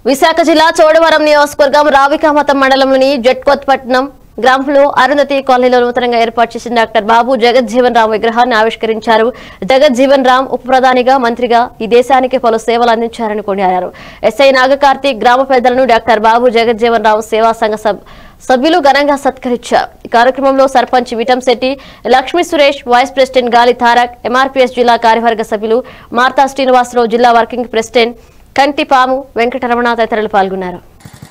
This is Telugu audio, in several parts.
విశాఖ జిల్లా చోడవరం నియోజకవర్గం రావికామతం మండలంలోని జట్కోత్పట్నం గ్రామంలో అరుంధతి కాలనీలో నూతనంగా ఏర్పాటు చేసిన డాక్టర్ బాబు జగజ్జీవన్ రామ్ విగ్రహాన్ని ఆవిష్కరించారు జగజ్జీవన్ రామ్ ఉప ప్రధానిగా మంత్రిగా ఈ దేశానికి పలు సేవలు అందించారని కొనియాడారు ఎస్ఐ నాగకార్తీక్ గ్రామ పెద్దలను డాక్టర్ బాబు జగజ్జీవన్ రామ్ సేవా సంఘ సభ్ సభ్యులు ఘనంగా సత్కరించారు ఈ కార్యక్రమంలో sarpanch Vitamsetti Lakshmi Suresh vice president Gali Tarak MRPS జిల్లా కార్యవర్గ సభ్యులు మార్తా శ్రీనివాసరావు జిల్లా వర్కింగ్ ప్రెసిడెంట్ కంటి పాము వెంకటరమణ తదితరులు పాల్గొన్నారు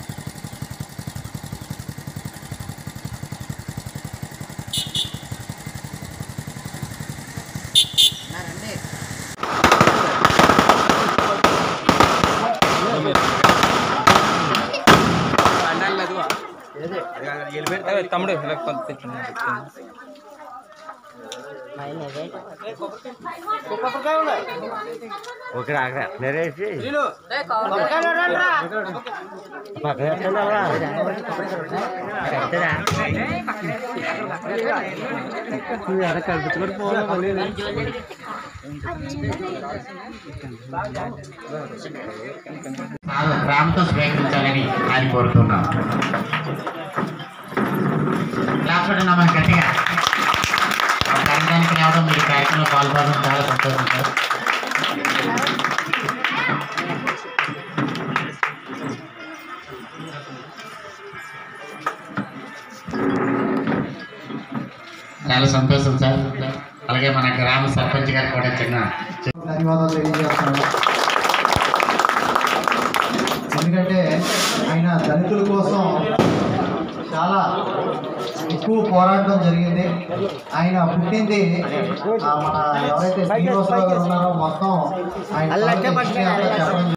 ఏ, తమ్ముడు ఇలా పంపించండి ఓకే అక్కడ నరేసి పక్కన ఎత్తండి అలా. ఎత్తరా? నువ్వు ఎక్కడ కలుపుతున్నారు ఫోన్లో మళ్ళీ? చాలా ప్రేమతో స్వీకరించాలని ఆయన కోరుతున్నాం లేకపోతే మనం గట్టిగా ఆ ప్రాంతానికి రావడం మీరు ఈ కార్యక్రమంలో పాల్గొనడం చాలా సంతోషం సార్ చాలా సంతోషం సార్ అలాగే మన గ్రామ సర్పంచ్ గారు కూడా చిన్న ధన్యవాదాలు తెలియజేస్తున్నాను ఎందుకంటే ఆయన దళితుల కోసం చాలా ఎక్కువ పోరాటం జరిగింది ఆయన పుట్టింది ఆ, మన ఎవరైతే శ్రీనివాసరావు గారు ఉన్నారో మొత్తం ఆయన తాలూకా history అంతా చెప్పడం